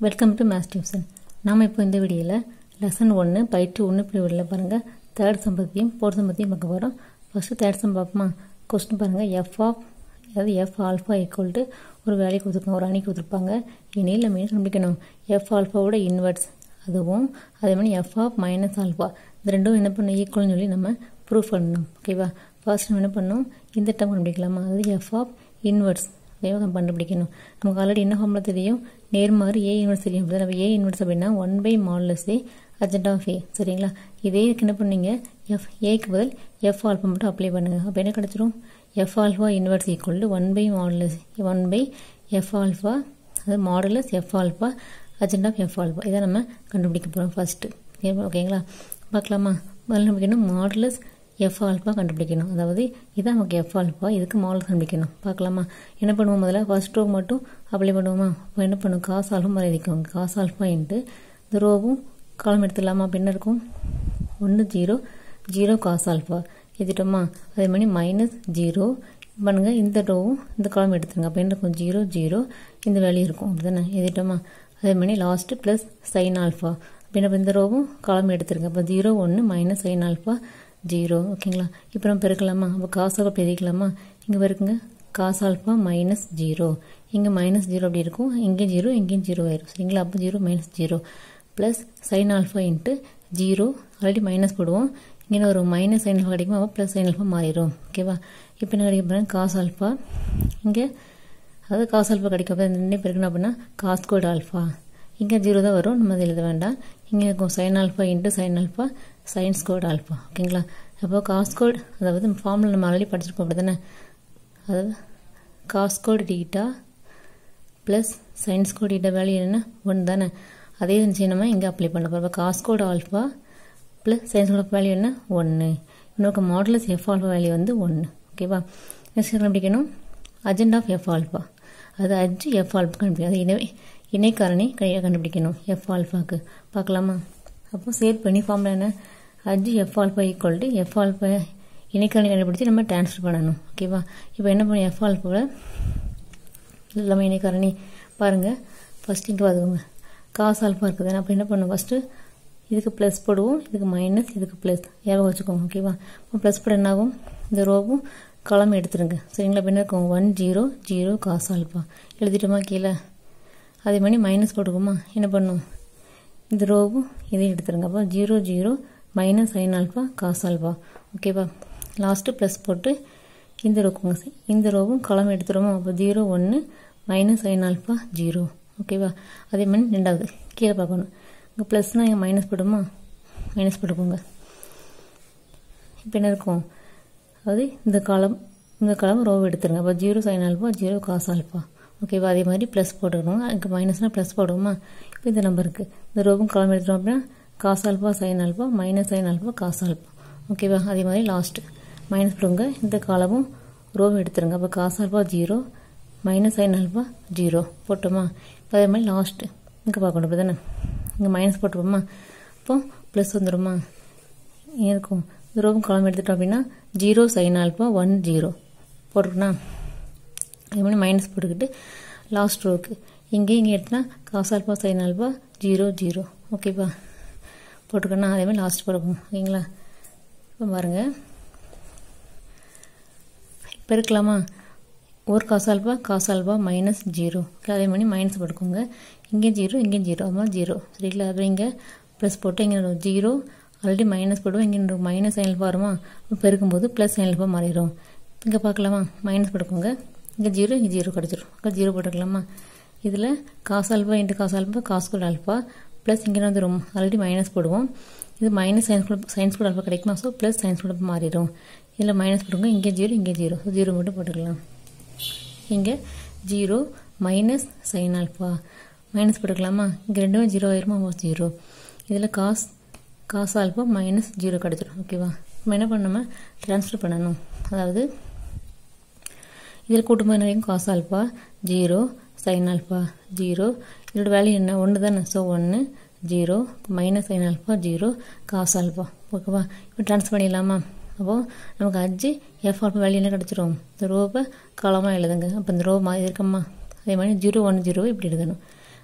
welcome to maths tuition நாம் இப்போ இந்த வீடியோவில் லெசன் ஒன்று பயிற்று ஒன்று பிரிவில் பாருங்கள் தேர்ட் சம்பத்தியும் ஃபோர்த் சம்பத்தியும் பார்க்க போகிறோம் ஃபஸ்ட்டு தேர்ட் சம் பார்ப்போமா கொஸ்டின் பாருங்கள் எஃப் ஆஃப் அதாவது எஃப் ஆல்ஃபா ஈக்குவல் டு ஒரு வேலையை கொடுத்துருக்காங்க ஒரு அணி கொடுத்துருப்பாங்க இனியில் நம்ம என்ன கண்டுபிடிக்கணும் எஃப் ஆல்ஃபாவோட இன்வெர்ட்ஸ் அதுவும் அதே மாதிரி எஃப் ஆஃப் மைனஸ் ஆல்ஃபா இந்த ரெண்டும் என்ன பண்ணணும் ஈக்குவல்னு சொல்லி நம்ம ப்ரூஃப் பண்ணணும் ஓகேவா ஃபர்ஸ்ட் நம்ம என்ன பண்ணணும் இந்த டம் கண்டுபிடிக்கலாமா அதாவது எஃப் ஆஃப் இன்வெர்ட்ஸ் வேகம் கண்டுபிடிக்கணும் நமக்கு ஆல்ரெடி என்ன ஃபார்முலா தெரியும் நேர்மாறு ஏ இன்வெர்ஸ் தெரியும் அப்படி நம்ம ஏ இன்வெர்ஸ் அப்படின்னா one by modulus A adjoint of A சரிங்களா இதே இதுக்கு என்ன பண்ணீங்க எஃப் ஏக்கு பதில் எஃப் ஆல்ஃபா மட்டும் அப்ளை பண்ணுங்கள் அப்போ என்ன கிடச்சிரும் F alpha inverse equal to one by modulus one by F alpha அது modulus F alpha adjoint of F alpha இதை நம்ம கண்டுபிடிக்க போகிறோம் ஃபஸ்ட்டு ஓகேங்களா பார்க்கலாமா முதல்ல நமக்கு என்ன மாடலஸ் எஃப் ஆல்ஃபா கண்டுபிடிக்கணும் அதாவது இதான் நமக்கு எஃப் ஆல்ஃபா இதுக்கு மாடல் கண்டுபிடிக்கணும் பார்க்கலாமா என்ன பண்ணுவோம் முதல்ல ஃபர்ஸ்ட் ரோ மட்டும் அப்ளை பண்ணுவோமா இப்போ என்ன பண்ணும் காசு ஆல்ஃபா மாதிரி எழுதிக்கோங்க காசு ஆல்ஃபா இன்ட்டு இந்த ரோவும் காலம் எடுத்துடலாமா அப்போ என்ன இருக்கும் ஒன்று ஜீரோ ஜீரோ காசு ஆல்ஃபா எழுதிட்டோமா அதே மாதிரி மைனஸ் ஜீரோ பண்ணுங்க இந்த ரோவும் இந்த காலம் எடுத்துருங்க அப்போ என்ன இருக்கும் ஜீரோ ஜீரோ இந்த வேல்யூ இருக்கும் அப்படி தானே எழுதிட்டோமா அதே மாதிரி லாஸ்ட்டு ப்ளஸ் சைன் ஆல்ஃபா அப்போ என்ன இந்த ரோவும் காலம் எடுத்துருங்க அப்போ ஜீரோ ஒன்று மைனஸ் சைன் ஆல்ஃபா ஜீரோ ஓகேங்களா இப்போ நம்ம பெருக்கலாமா அப்போ காசு ஆல்ஃபா பெருக்கலாமா இங்கே வருங்க காசு ஆல்ஃபா மைனஸ் ஜீரோ இங்கே மைனஸ் ஜீரோ அப்படி இருக்கும் இங்கே ஜீரோ இங்கேயும் ஜீரோ ஆயிரும் சரிங்களா அப்போ zero minus zero plus sine alpha into zero already minus போடுவோம் இங்கே ஒரு மைனஸ் சைன் ஆல்ஃபா கிடைக்கும் அப்போ ப்ளஸ் சைன் ஆல்ஃபா மாறிடும் ஓகேவா இப்போ என்ன கிடைக்கும் பாருங்க காசு ஆல்ஃபா இங்கே அதாவது காசு ஆல்ஃபா கிடைக்கும் அப்போ ரெண்டு பெருக்கணும் அப்படின்னா காஸ் கோட் ஆல்ஃபா இங்கே ஜீரோ தான் வரும் நம்ம எழுத வேண்டாம் இங்கே இருக்கும் sine alpha into sine alpha sines squared alpha ஓகேங்களா அப்போ காஸ் கோட் அதாவது ஃபார்முலா நம்ம ஆல்ரெடி படிச்சிருக்கோம் அப்படி தானே அதாவது cos squared theta plus sines squared theta value என்ன ஒன்று தானே அதே இருந்துச்சு நம்ம இங்கே அப்ளை பண்ண போகிறோம் cos squared alpha plus sines squared value என்ன ஒன்று இன்னொரு மாடலஸ் எஃப் ஆல்ஃபா வேல்யூ வந்து ஒன்று ஓகேவா நெக்ஸ்ட் கண்டுபிடிக்கணும் அஜெண்ட் ஆஃப் எஃப் ஆல்ஃபா அது அஜ் எஃப் ஆல்ஃபா கண்டுபிடிக்கணும் அது இணை இணைக்காரணி கையாக கண்டுபிடிக்கணும் எஃப் ஆல்ஃபாக்கு பார்க்கலாமா அப்போ சேவ் பண்ணி ஃபார்முலா என்ன adj F alpha equal to F alpha இணைக்காரணி கண்டுபிடிச்சி நம்ம ட்ரான்ஸ்ஃபர் பண்ணணும் ஓகேவா இப்போ என்ன பண்ணணும் எஃப் ஆல்ஃபாவில் எல்லாமே இணைக்காரணி பாருங்கள் ஃபஸ்ட் இங்கே பார்த்துக்கோங்க காசு ஆல்ஃபா இருக்குது அப்போ என்ன பண்ணுவோம் ஃபஸ்ட்டு இதுக்கு ப்ளஸ் போடுவோம் இதுக்கு மைனஸ் இதுக்கு ப்ளஸ் ஞாபகம் வச்சுக்கோங்க ஓகேவா இப்போ ப்ளஸ் போட என்ன ஆகும் இந்த ரோவும் களம் எடுத்துருங்க சரிங்களா இப்போ என்ன இருக்கும் one zero zero cos alpha எழுதிட்டோமா கீழே அதே மாதிரி மைனஸ் போட்டுக்கோமா என்ன பண்ணும் இந்த ரோவும் இதையும் எடுத்துருங்க அப்போ zero zero minus sine alpha cos alpha ஓகேவா லாஸ்ட்டு ப்ளஸ் போட்டு இந்த ரோக்குங்க இந்த ரோவும் களம் எடுத்துருவோம் அப்போ ஜீரோ ஒன்று மைனஸ் சைன் ஆல்ஃபா ஜீரோ ஓகேவா அதே மாதிரி ரெண்டாவது கீழே பார்க்கணும் இங்கே ப்ளஸ்னால் இங்கே மைனஸ் போடுமா மைனஸ் போட்டுக்கோங்க இப்போ என்ன இருக்கும் அதாவது இந்த காலம் இந்த காலம் ரோவை எடுத்துருங்க அப்போ zero sine alpha zero cos alpha ஓகேவா அதே மாதிரி ப்ளஸ் போட்டுக்கணும் இங்கே மைனஸ்னால் ப்ளஸ் போடுவோமா இப்போ இந்த நம்பருக்கு இந்த ரோவும் காலம் எடுத்துட்டோம் அப்படின்னா cos alpha sine alpha minus sine alpha cos alpha ஓகேவா அதே மாதிரி லாஸ்ட்டு மைனஸ் போடுங்க இந்த காலமும் ரோவும் எடுத்துருங்க அப்போ cos alpha zero minus sine alpha zero போட்டோமா இப்போ அதே மாதிரி லாஸ்ட்டு இங்கே பார்க்கணும் இப்போ தானே இங்கே மைனஸ் போட்டுருவோமா அப்போ ப்ளஸ் வந்துடுமா இங்கே இருக்கும் இந்த ரோவும் காலம் எடுத்துட்டோம் அப்படின்னா zero sine alpha one zero போட்டுருக்கணும் அதே மாதிரி மைனஸ் போட்டுக்கிட்டு லாஸ்ட் ரோக்கு இங்கே இங்கே எடுத்துனா cos alpha sine alpha zero zero ஓகேப்பா போட்டுக்கணும் அதே மாதிரி லாஸ்ட் போட்டுக்கணும் ஓகேங்களா இப்போ பாருங்கள் இப்போ இருக்கலாமா ஒரு காசு ஆல்பா காசு ஆல்பா மைனஸ் ஜீரோ அதே மாதிரி மைனஸ் போட்டுக்கோங்க இங்கே ஜீரோ இங்கே ஜீரோ அம்மா ஜீரோ சரிங்களா அப்புறம் இங்கே ப்ளஸ் போட்டு இங்கே ஜீரோ ஆல்ரெடி மைனஸ் போடுவோம் இங்கே மைனஸ் சைன் ஆல்பா வருமா பெருக்கும்போது ப்ளஸ் சைன் ஆல்பா மாறிடும் இங்கே பார்க்கலாமா மைனஸ் போட்டுக்கோங்க இங்கே ஜீரோ இங்கே ஜீரோ கிடச்சிரும் இங்கே ஜீரோ போட்டுக்கலாமா இதில் காசு ஆல்பா இன்ட்டு காசு ஆல்பா காசு கூட ஆல்பா ப்ளஸ் இங்கே வந்து ரொம்ப ஆல்ரெடி மைனஸ் போடுவோம் இது மைனஸ் சயின்ஸ் கூட சயின்ஸ் கூட ஆல்பா கிடைக்குமா ஸோ ப்ளஸ் சயின்ஸ் கூட மாறிடும் இதில் மைனஸ் போடுங்க இங்கே ஜீரோ இங்கே ஜீரோ ஜீரோ மட்டும் போட்டுக்கலாம் இங்கே zero minus sine alpha minus போட்டுக்கலாமா இங்கே ரெண்டுமே ஜீரோ ஆயிருமா ஜீரோ இதில் காஸ் காசு ஆல்பா மைனஸ் ஜீரோ கிடச்சிரும் ஓகேவா நம்ம என்ன பண்ணணுமா ட்ரான்ஸ்ஃபர் பண்ணணும் அதாவது இதில் கூட்டும்போது என்ன cos alpha zero sine alpha zero இதோட வேல்யூ என்ன ஒன்று தானே ஸோ ஒன்று zero minus sine alpha zero cos alpha ஓகேவா இப்போ ட்ரான்ஸ்ஃபர் பண்ணிடலாமா அப்போது நமக்கு அஞ்சு எஃப் ஆல்பா வேல்யூ என்ன கிடச்சிரும் இந்த ரோவை காலமாக எழுதுங்க அப்போ இந்த ரோ மாதிரி இருக்கம்மா அதே மாதிரி ஜீரோ ஒன் ஜீரோ இப்படி எழுதணும்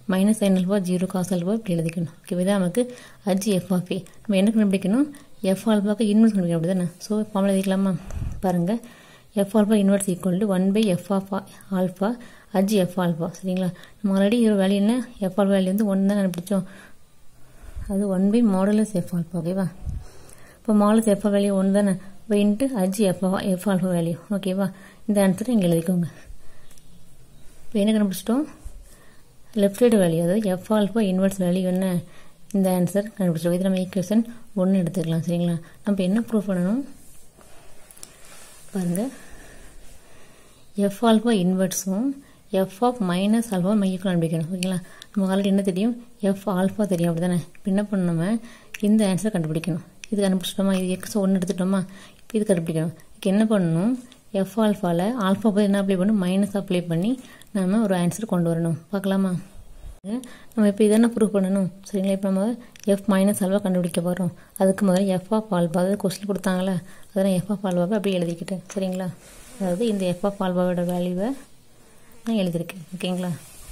minus sine alpha zero cos alpha இப்படி எழுதிக்கணும் ஓகே இதான் நமக்கு அஜ் எஃப் ஆஃப் ஏ நம்ம என்ன கண்டுபிடிக்கணும் எஃப் ஆல்ஃபாக்கு இன்வெர்ஸ் கண்டுபிடிக்கணும் அப்படி தானே ஸோ ஃபார்முலா எழுதிக்கலாமா பாருங்கள் F alpha inverse equal to one by F of alpha adj F alpha சரிங்களா நம்ம ஆல்ரெடி ஒரு வேல்யூ என்ன எஃப் ஆல்ஃபா வேல்யூ வந்து ஒன்று தான் கண்டுபிடிச்சோம் அது one by modulus F alpha ஓகேவா இப்போ மாடலஸ் எஃப் வேல்யூ ஒன்று தானே இப்போ into adj F F alpha value ஓகேவா இந்த ஆன்சரை இங்கே எழுதிக்கோங்க இப்போ என்ன கண்டுபிடிச்சிட்டோம் லெஃப்ட் சைடு வேல்யூ அதாவது எஃப் ஆல்ஃபா இன்வெர்ஸ் வேல்யூ என்ன இந்த ஆன்சர் கண்டுபிடிச்சிடும் இது நம்ம ஈக்குவேஷன் ஒன்று எடுத்துக்கலாம் சரிங்களா நம்ம என்ன ப்ரூவ் பண்ணணும் பாருங்கள் எஃப் ஆல்ஃபா இன்வெர்ட்ஸும் எஃப் ஆஃப் மைனஸ் ஆல்ஃபா நம்ம ஈக்குவல் கண்டுபிடிக்கணும் ஓகேங்களா நமக்கு ஆல்ரெடி என்ன தெரியும் எஃப் ஆல்ஃபா தெரியும் அப்படி தானே இப்போ என்ன பண்ணணும் நம்ம இந்த ஆன்சர் கண்டுபிடிக்கணும் இது கண்டுபிடிச்சிட்டோமா இது எக்ஸ் ஒன்று எடுத்துட்டோமா இப்போ இது கண்டுபிடிக்கணும் இதுக்கு என்ன பண்ணணும் எஃப் ஆல்ஃபாவில் ஆல்ஃபா போய் என்ன அப்ளை பண்ணணும் மைனஸ் அப்ளை பண்ணி நம்ம ஒரு ஆன்சர் கொண்டு வரணும் பார்க்கலாமா நம்ம இப்போ இதென்ன ப்ரூவ் பண்ணணும் சரிங்களா இப்போ நம்ம எஃப் மைனஸ் ஆல்வா கண்டுபிடிக்க போகிறோம் அதுக்கு முதல்ல எஃப் ஆஃப் ஆல்பா அதாவது கொஸ்டின் கொடுத்தாங்களே அதெல்லாம் எஃப் ஆஃப் ஆல்பாவை அப்படியே எழுதிக்கிட்டேன் சரிங்களா அதாவது இந்த எஃப் ஆஃப் ஆல்பாவோட வேல்யூவை நான் எழுதியிருக்கேன் ஓகேங்களா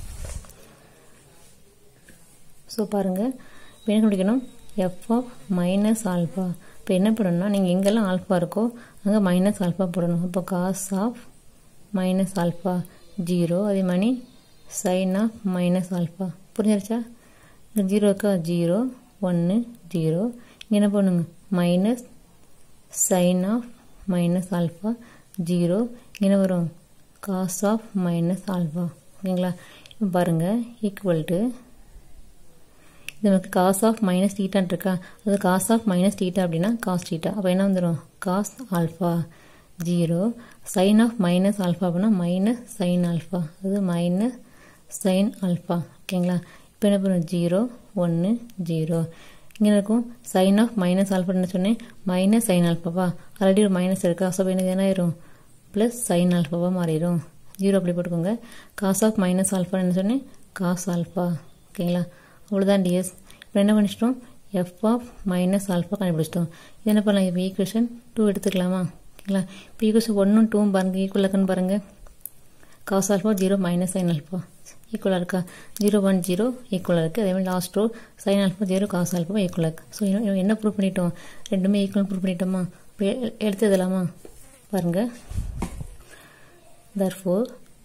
ஸோ பாருங்கள் இப்போ என்ன கண்டுபிடிக்கணும் எஃப் ஆஃப் மைனஸ் ஆல்ஃபா இப்போ என்ன பண்ணணும்னா நீங்கள் எங்கெல்லாம் ஆல்ஃபா இருக்கோ அங்கே மைனஸ் ஆல்ஃபா போடணும் இப்போ cos of minus alpha zero அதே மாதிரி சைன் ஆஃப் மைனஸ் ஆல்ஃபா புரிஞ்சிருச்சா இந்த ஜீரோ இருக்கா ஜீரோ ஒன்று ஜீரோ இங்கே என்ன பண்ணுங்க minus sine of minus alpha zero என்ன வரும் காஸ் ஆஃப் மைனஸ் ஆல்ஃபா ஓகேங்களா இப்போ பாருங்கள் ஈக்குவல் டு இது நமக்கு காஸ் ஆஃப் மைனஸ் டீட்டான் இருக்கா அது காஸ் ஆஃப் மைனஸ் டீட்டா அப்படின்னா காஸ் டீட்டா அப்போ என்ன வந்துடும் cos alpha zero sine of minus alpha அப்படின்னா மைனஸ் சைன் ஆல்ஃபா அது மைனஸ் சைன் ஆல்ஃபா ஓகேங்களா இப்போ என்ன பண்ணும் ஜீரோ ஒன்று ஜீரோ இங்கே இருக்கும் சைன் ஆஃப் மைனஸ் ஆல்ஃபா என்ன சொன்னேன் மைனஸ் சைன் ஆல்ஃபாவா ஆல்ரெடி ஒரு மைனஸ் இருக்கா ஸோ எனக்கு என்ன ஆயிரும் ப்ளஸ் சைன் ஆல்ஃபாவாக மாறிடும் ஜீரோ அப்படி போட்டுக்கோங்க காஸ் ஆஃப் மைனஸ் ஆல்ஃபா என்ன சொன்னேன் காஸ் ஆல்ஃபா ஓகேங்களா அவ்வளோதான் டிஎஸ் இப்போ என்ன பண்ணிச்சிட்டோம் எஃப் ஆஃப் மைனஸ் ஆல்ஃபா கண்டுபிடிச்சிட்டோம் இது என்ன பண்ணலாம் இப்போ ஈக்குவேஷன் டூ எடுத்துக்கலாமா ஓகேங்களா இப்போ ஈக்குவேஷன் ஒன்றும் டூவும் பாருங்கள் ஈக்குவல் இருக்குன்னு பாருங்கள் cos alpha zero minus sine alpha ஈக்குவலாக இருக்கா ஜீரோ ஒன் ஜீரோ ஈக்குவலாக இருக்குது அதே மாதிரி last row sine alpha zero cos alpha ஈக்குவலாக இருக்குது ஸோ என்ன ப்ரூவ் பண்ணிட்டோம் ரெண்டுமே ஈக்குவல் ப்ரூவ் பண்ணிட்டோமா இப்போ எடுத்து எழுதலாமா பாருங்கள் தர்ஃபோர்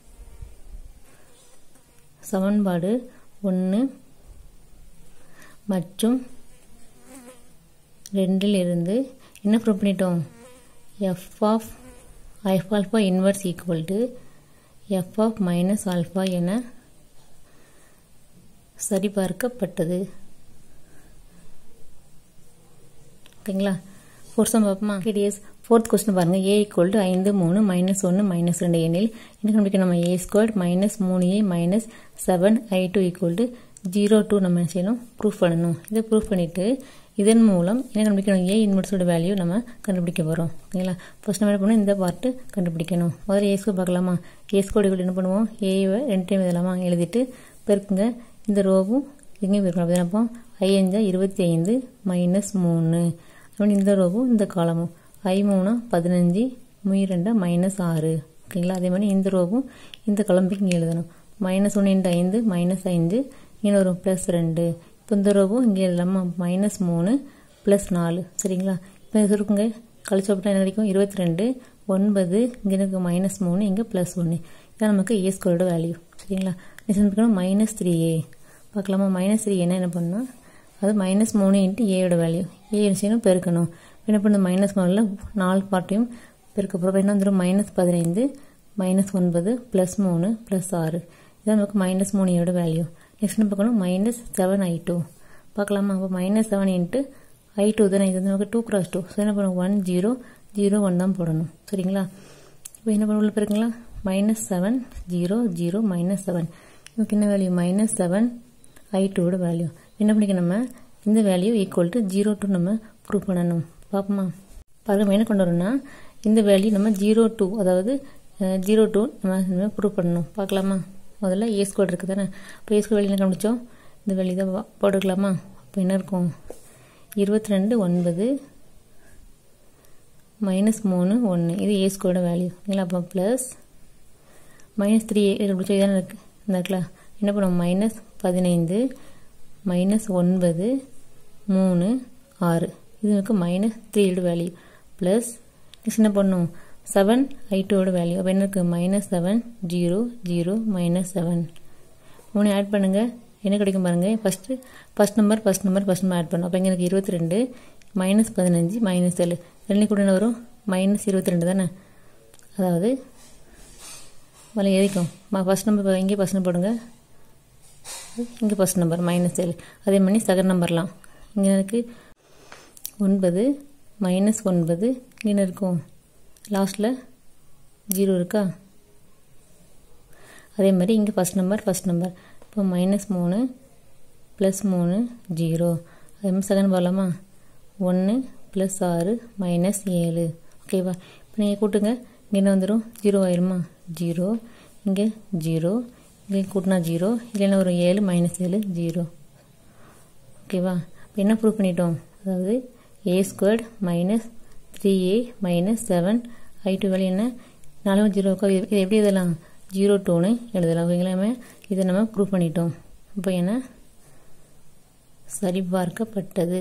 சமன்பாடு ஒன்று மற்றும் ரெண்டிலிருந்து என்ன ப்ரூவ் பண்ணிட்டோம் F of F alpha inverse equal to F of minus alpha என சரிபார்க்கப்பட்டது ஓகேங்களா ஃபோர்த் சம் பார்ப்போமா கேடிஎஸ் ஃபோர்த் கொஸ்டின் பாருங்க ஏ ஈக்குவல் டு ஐந்து மூணு மைனஸ் ஒன்று மைனஸ் ரெண்டு எண்ணில் என்ன கண்டுபிடிக்கணும் நம்ம ஏ ஸ்கொயர் மைனஸ் மூணு A minus seven I two equal to zero two நம்ம என்ன செய்யணும் ப்ரூஃப் பண்ணணும் இதை ப்ரூஃப் பண்ணிவிட்டு இதன் மூலம் என்ன கண்டுபிடிக்கணும் ஏ இன்வெர்ஸோட வேல்யூ நம்ம கண்டுபிடிக்க போகிறோம் ஓகேங்களா ஃபர்ஸ்ட் நம்ம என்ன பண்ணணும் இந்த பார்ட்டு கண்டுபிடிக்கணும் முதல்ல ஏ ஸ்கோர் பார்க்கலாமா ஏ ஸ்கோர் என்ன பண்ணுவோம் ஏவை ரெண்டு டைம் எழுதலாமா எழுதிட்டு பெருக்குங்க இந்த ரோவும் இங்கேயும் பெருக்கணும் அப்படி அப்போ ஐ அஞ்சா இருபத்தி ஐந்து மைனஸ் மூணு அப்படின்னு இந்த ரோவும் இந்த காலமும் ஐ மூணா பதினஞ்சு முய் ரெண்டா மைனஸ் ஆறு ஓகேங்களா அதே மாதிரி இந்த ரோவும் இந்த கிளம்பிக்கு இங்கே எழுதணும் மைனஸ் ஒன்று இன்ட்டு ஐந்து மைனஸ் ஐந்து இங்கே வரும் ப்ளஸ் ரெண்டு இப்போ இந்த ரோவும் இங்கே எழுதலாமா மைனஸ் மூணு ப்ளஸ் நாலு சரிங்களா இப்போ இது இருக்குங்க கழிச்சு அப்படின்னா என்ன கிடைக்கும் இருபத்தி ரெண்டு ஒன்பது இங்கே எனக்கு மைனஸ் மூணு இங்கே ப்ளஸ் ஒன்று இதான் நமக்கு ஏ ஸ்கோரோட வேல்யூ சரிங்களா நெக்ஸ்ட் இருக்கணும் மைனஸ் த்ரீ ஏ பார்க்கலாமா மைனஸ் த்ரீ என்ன என்ன பண்ணால் அது மைனஸ் மூணு இன்ட்டு ஏயோட வேல்யூ ஏ செய்யணும் பெருக்கணும் என்ன பண்ணுது மைனஸ் மூணில் நாலு பார்ட்டையும் பெருக்க போகிறோம் என்ன வந்துடும் மைனஸ் பதினைந்து மைனஸ் ஒன்பது ப்ளஸ் மூணு ப்ளஸ் ஆறு இதான் நமக்கு மைனஸ் மூணு ஏயோட வேல்யூ நெக்ஸ்ட் என்ன பார்க்கணும் மைனஸ் செவன் ஐ டூ பார்க்கலாமா அப்போ minus seven into I two தானே இது வந்து நமக்கு டூ கிராஸ் டூ ஸோ என்ன பண்ணுவோம் ஒன் ஜீரோ ஜீரோ ஒன் தான் போடணும் சரிங்களா இப்போ என்ன பண்ண உள்ள பிறகுங்களா minus seven zero zero minus seven நமக்கு என்ன வேல்யூ மைனஸ் செவன் ஐ டூவோட வேல்யூ என்ன பண்ணிக்க நம்ம இந்த value equal to zero two நம்ம ப்ரூவ் பண்ணணும் பார்ப்போமா பாருங்க என்ன கொண்டு வரோம்னா இந்த வேல்யூ நம்ம ஜீரோ டூ அதாவது ஜீரோ டூ நம்ம ப்ரூவ் பண்ணணும் பார்க்கலாமா முதல்ல ஏ ஸ்கோர் இருக்குது தானே இப்போ ஏ ஸ்கோர் வேல்யூ என்ன கண்டுபிடிச்சோம் இந்த வேல்யூ தான் போட்டுக்கலாமா அப்போ என்ன இருக்கும் இருபத்தி ரெண்டு ஒன்பது மைனஸ் மூணு ஒன்று இது ஏ ஸ்கோரோட வேல்யூ இல்லைங்களா அப்போ ப்ளஸ் மைனஸ் த்ரீ கண்டுபிடிச்சோம் இதானே இருக்குது இந்த இருக்குல்ல என்ன பண்ணுவோம் மைனஸ் பதினைந்து மைனஸ் ஒன்பது மூணு ஆறு இது நமக்கு மைனஸ் த்ரீயோட வேல்யூ ப்ளஸ் நெக்ஸ்ட் என்ன பண்ணும் செவன் ஐ டூவோட வேல்யூ அப்போ என்ன இருக்குது minus seven zero zero minus seven மூணு ஆட் பண்ணுங்கள் என்ன கிடைக்கும் பாருங்கள் first first number first number first number add பண்ணும் அப்போ இங்கே எனக்கு இருபத்தி ரெண்டு மைனஸ் பதினஞ்சு மைனஸ் ஏழு ரெண்டு கூட என்ன வரும் மைனஸ் இருபத்தி ரெண்டு தானே அதாவது வலை எதிக்கும் ஃபஸ்ட் நம்பர் இங்கே ஃபஸ்ட் நம்பர் போடுங்க இங்கே ஃபஸ்ட் நம்பர் மைனஸ் ஏழு அதே மாதிரி செகண்ட் நம்பர்லாம் இங்கே இருக்குது ஒன்பது மைனஸ் ஒன்பது இங்கே இருக்கும் லாஸ்ட்டில் ஜீரோ இருக்கா அதே மாதிரி இங்கே ஃபஸ்ட் நம்பர் ஃபஸ்ட் நம்பர் இப்போ மைனஸ் மூணு ப்ளஸ் மூணு ஜீரோ அதே மாதிரி செகண்ட் போகலாமா ஒன்று ப்ளஸ் ஆறு மைனஸ் ஏழு ஓகேவா இப்போ நீங்கள் கூட்டுங்க இங்கே என்ன வந்துடும் ஜீரோ ஆயிருமா ஜீரோ இங்கே ஜீரோ இங்கே கூட்டினா ஜீரோ இல்லைன்னா ஒரு ஏழு மைனஸ் ஏழு ஜீரோ ஓகேவா இப்போ என்ன ப்ரூவ் பண்ணிட்டோம் அதாவது A squared minus three A minus seven I two value என்ன நாலும் ஜீரோக்கா இது எப்படி எழுதலாம் ஜீரோ டூன்னு எழுதலாம் ஓகேங்களா இதை நம்ம ப்ரூவ் பண்ணிட்டோம் இப்போ என்ன சரிபார்க்கப்பட்டது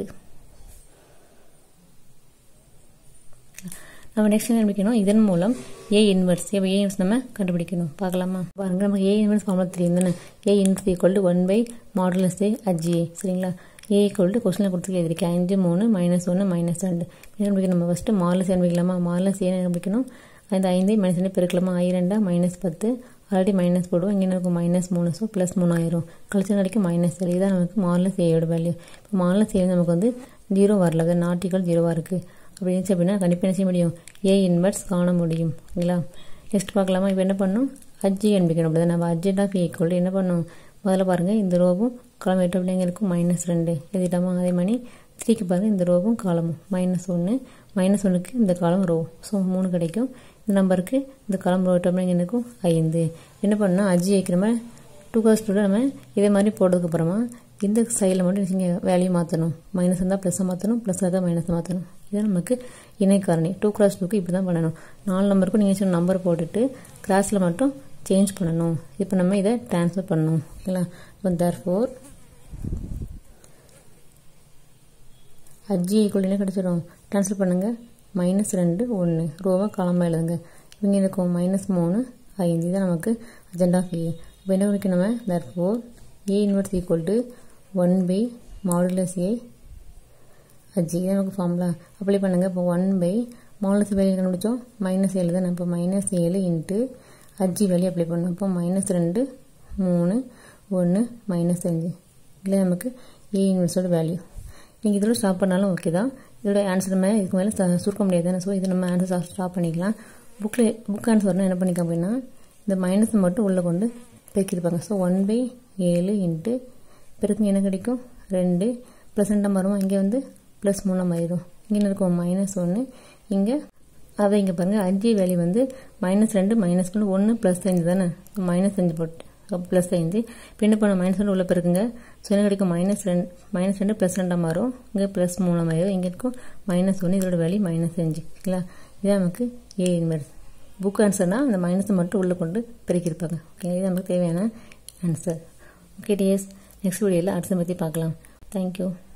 நம்ம நெக்ஸ்ட் என்ன கண்டுபிடிக்கணும் இதன் மூலம் ஏ இன்வெர்ஸ் இப்போ ஏ இன்வெர்ஸ் நம்ம கண்டுபிடிக்கணும் பார்க்கலாமா பாருங்க நமக்கு ஏ இன்வெர்ஸ் ஃபார்முலா தெரியும் தானே A inverse equal to one by modulus A adj சரிங்களா ஏ ஈக்குவல் டு கொஸ்டினில் கொடுத்து எழுதிருக்கேன் அஞ்சு மூணு மைனஸ் ஒன்று மைனஸ் ரெண்டு என்ன கண்டுபிடிக்கணும் நம்ம ஃபஸ்ட்டு மாடலஸ் கண்டுபிடிக்கலாமா மாடலஸ் ஏன் கண்டுபிடிக்கணும் அந்த ஐந்து மைனஸ் ரெண்டு பெருக்கலாமா ஐ ரெண்டா மைனஸ் பத்து ஆல்ரெடி மைனஸ் போடுவோம் இங்கே இருக்கும் மைனஸ் மூணு ஸோ ப்ளஸ் மூணு ஆயிரும் கழிச்சு கிடைக்கும் மைனஸ் ஏழு இதான் நமக்கு மாடலஸ் ஏயோட வேல்யூ இப்போ மாடலஸ் ஏ நமக்கு வந்து ஜீரோ வரல அது நாட்டிகள் ஜீரோவாக இருக்குது அப்படி இருந்துச்சு அப்படின்னா கண்டிப்பாக என்ன செய்ய முடியும் ஏ இன்வெர்ஸ் காண முடியும் ஓகேங்களா நெக்ஸ்ட் பார்க்கலாமா இப்போ என்ன பண்ணணும் அஜி கண்டுபிடிக்கணும் அப்படி நம்ம அஜெட் ஆஃப் ஈக்குவல் என்ன பண்ணணும் முதல்ல பாருங்கள் இந்த ரோவும் காலம் எட்டு அப்படிங்க இருக்கும் மைனஸ் ரெண்டு எழுதிட்டாமா அதே மாதிரி த்ரீக்கு பாருங்கள் இந்த ரோவும் காலமும் மைனஸ் ஒன்று மைனஸ் ஒன்றுக்கு இந்த காலம் ரோ ஸோ மூணு கிடைக்கும் இந்த நம்பருக்கு இந்த காலம் ரோ எட்டு அப்படிங்க இருக்கும் ஐந்து என்ன பண்ணால் அஜி வைக்கிற மாதிரி டூ காஸ் டூவில் நம்ம இதே மாதிரி போட்டதுக்கப்புறமா இந்த சைடில் மட்டும் நீங்கள் வேல்யூ மாற்றணும் மைனஸ் இருந்தால் ப்ளஸ்ஸை மாற்றணும் ப்ளஸ் இருந்தால் மைனஸை மாற்றணும் இதான் நமக்கு இணை காரணி டூ கிராஸ் டூக்கு இப்படி தான் பண்ணணும் நாலு நம்பருக்கும் நீங்கள் சொன்ன நம்பர் போட்டுட்டு கிராஸில் மட்டும் சேஞ்ச் பண்ணணும் இப்போ நம்ம இதை ட்ரான்ஸ்ஃபர் பண்ணணும் ஓகேங்களா இப்போ தர் ஃபோர் அஜி ஈக்குவல் என்ன கிடச்சிடும் ட்ரான்ஸ்ஃபர் பண்ணுங்கள் மைனஸ் ரெண்டு ஒன்று ரூபா காலமாக எழுதுங்க இவங்க இருக்கும் மைனஸ் மூணு ஐந்து இதான் நமக்கு அஜெண்டா ஆஃப் ஏ இப்போ என்ன கிடைக்கும் நம்ம therefore A inverse equal to one by modulus A adj இது நமக்கு ஃபார்முலா அப்ளை பண்ணுங்கள் இப்போ ஒன் பை மாடுலஸ் வேல்யூ கண்டுபிடிச்சோம் மைனஸ் ஏழு தானே இப்போ மைனஸ் ஏழு இன்ட்டு அஜி வேல்யூ அப்ளை பண்ணோம் இப்போ மைனஸ் ரெண்டு மூணு ஒன்று மைனஸ் அஞ்சு இல்லை நமக்கு ஏ இன்வெர்ஸோட வேல்யூ நீங்கள் இதோட ஸ்டாப் பண்ணாலும் ஓகே தான் இதோட ஆன்சர் மேலே இதுக்கு மேலே சுருக்க முடியாது தானே ஸோ இது நம்ம ஆன்சர் ஸ்டாப் பண்ணிக்கலாம் புக்கில் புக் ஆன்சர் வரணும் என்ன பண்ணிக்க அப்படின்னா இந்த மைனஸை மட்டும் உள்ளே கொண்டு பெருக்கியிருப்பாங்க ஸோ ஒன் பை ஏழு இன்ட்டு பெருக்குங்க என்ன கிடைக்கும் ரெண்டு ப்ளஸ் ரெண்டாம் வருமா இங்கே வந்து ப்ளஸ் மூணாம் ஆயிடும் இங்கே இருக்கும் மைனஸ் ஒன்று இங்கே அதை இங்கே பாருங்கள் அஞ்சு வேல்யூ வந்து மைனஸ் ரெண்டு மைனஸ் ஒன்று ஒன்று ப்ளஸ் அஞ்சு தானே மைனஸ் அஞ்சு போட்டு ப்ளஸ் ஐந்து இப்போ என்ன பண்ண மைனஸ் ரெண்டு உள்ள பெருக்குங்க ஸோ என்ன கிடைக்கும் மைனஸ் ரெண்டு மைனஸ் ரெண்டு ப்ளஸ் ரெண்டாக மாறும் இங்கே ப்ளஸ் மூணாம் ஆயிடும் இங்கே இருக்கும் மைனஸ் ஒன்று இதோட வேல்யூ மைனஸ் அஞ்சு இல்லைங்களா இதான் நமக்கு ஏ இன்வெர்ஸ் புக் ஆன்சர்னால் அந்த மைனஸை மட்டும் உள்ளே கொண்டு பெருக்கியிருப்பாங்க ஓகே இது நமக்கு தேவையான ஆன்சர் ஓகே டிஎஸ் நெக்ஸ்ட் வீடியோவில் அடுத்த பற்றி பார்க்கலாம் தேங்க்யூ